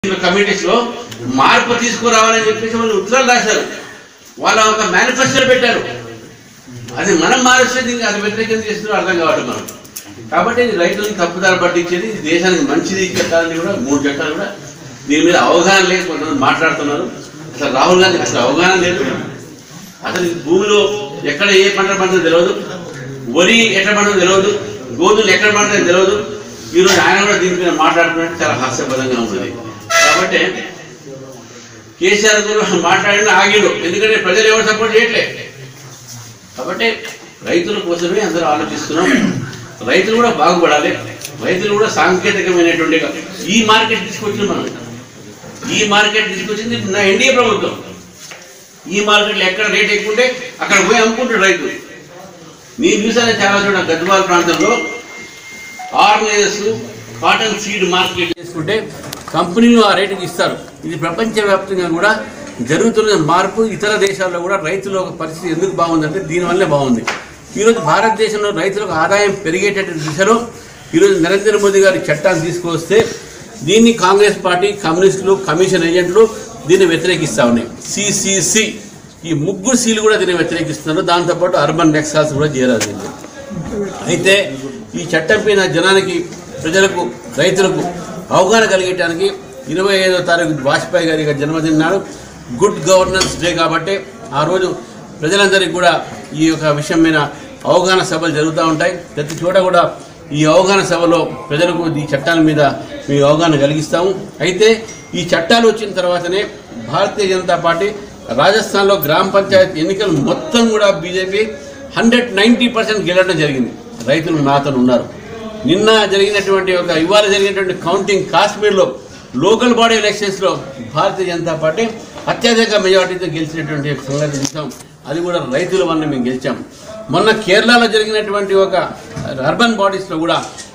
committees లో మార్పు తీసుకురావాలని చెప్పేసి వాళ్ళు ఉత్తరాలు రాశారు వాళ్ళ ఒక మేనిఫెస్టో పెట్టారు అది మనం మారుస్తే దీనికి అది వ్యతిరేకం చేస్తున్నారు అర్థం కావడం మనం కాబట్టి ఇది రైతులను తప్పుదారి పట్టించేది ఇది దేశానికి మంచిది ఈ చట్టాలని కూడా మూడు చట్టాలు కూడా దీని మీద అవగాహన లేదు కొంతమంది మాట్లాడుతున్నారు అసలు రాహుల్ గాంధీ అసలు అవగాహన లేదు అసలు ఈ భూమిలో ఎక్కడ ఏ పంట పండుతుందో తెలియదు వరి ఎక్కడ పండుతుందో తెలియదు గోధుమలు ఎక్కడ పండుతుందో తెలియదు ఈరోజు ఆయన కూడా దీని మీద మాట్లాడుతున్నట్టు చాలా హాస్యపదంగా ఉంటుంది కాబట్టి కేసీఆర్ కూడా మాట్లాడిన ఆగిండు ఎందుకంటే ప్రజలు ఎవరు సపోర్ట్ చేయట్లే కాబట్టి రైతుల కోసమే అందరూ ఆలోచిస్తున్నాం రైతులు కూడా బాగుపడాలి రైతులు కూడా సాంకేతికమైనటువంటి ఈ మార్కెట్ తీసుకొచ్చింది మనం ఈ మార్కెట్ తీసుకొచ్చింది నా ఎన్డీఏ ప్రభుత్వం ఈ మార్కెట్లో ఎక్కడ రేట్ ఎక్కువ ఉంటే అక్కడ పోయి అమ్ముకుంటాడు రైతు నేను చూసాను చాలా చోట గద్వాల ప్రాంతంలో ఆర్గనైజర్స్ కాటన్ సీడ్ మార్కెట్ చేసుకుంటే కంపెనీలు ఆ రేటుకి ఇస్తారు ఇది ప్రపంచవ్యాప్తంగా కూడా జరుగుతున్న మార్పు ఇతర దేశాల్లో కూడా రైతుల ఒక పరిస్థితి ఎందుకు బాగుందంటే దీనివల్లే బాగుంది ఈరోజు భారతదేశంలో రైతులకు ఆదాయం పెరిగేటటువంటి దిశలో ఈరోజు నరేంద్ర మోదీ గారి చట్టాన్ని తీసుకొస్తే దీన్ని కాంగ్రెస్ పార్టీ కమ్యూనిస్టులు కమిషన్ ఏజెంట్లు దీన్ని వ్యతిరేకిస్తా ఉన్నాయి సిసిసి ఈ ముగ్గురు సీలు కూడా దీన్ని వ్యతిరేకిస్తున్నారు దాంతోపాటు అర్బన్ నెక్సాల్స్ కూడా చేరారు దీన్ని అయితే ఈ చట్టం పైన జనానికి ప్రజలకు రైతులకు అవగాహన కలిగేయడానికి ఇరవై ఐదో తారీఖు వాజ్పేయి గారి యొక్క జన్మదిన నాడు గుడ్ గవర్నెన్స్ డే కాబట్టి ఆ రోజు ప్రజలందరికీ కూడా ఈ యొక్క విషయం మీద అవగాహన సభలు జరుగుతూ ఉంటాయి ప్రతి చోట కూడా ఈ అవగాహన సభలో ప్రజలకు ఈ చట్టాల మీద మేము అవగాహన కలిగిస్తాము అయితే ఈ చట్టాలు వచ్చిన తర్వాతనే భారతీయ జనతా పార్టీ రాజస్థాన్లో గ్రామ పంచాయతీ ఎన్నికలు మొత్తం కూడా బీజేపీ హండ్రెడ్ నైంటీ పర్సెంట్ గెలవడం జరిగింది రైతులు నాతను ఉన్నారు నిన్న జరిగినటువంటి ఒక ఇవాళ జరిగినటువంటి కౌంటింగ్ కాశ్మీర్లో లోకల్ బాడీ ఎలక్షన్స్లో భారతీయ జనతా పార్టీ అత్యధిక మెజార్టీతో గెలిచినటువంటి సంగతి చూసాం అది కూడా రైతుల వల్ల మేము గెలిచాం మొన్న కేరళలో జరిగినటువంటి ఒక అర్బన్ బాడీస్లో కూడా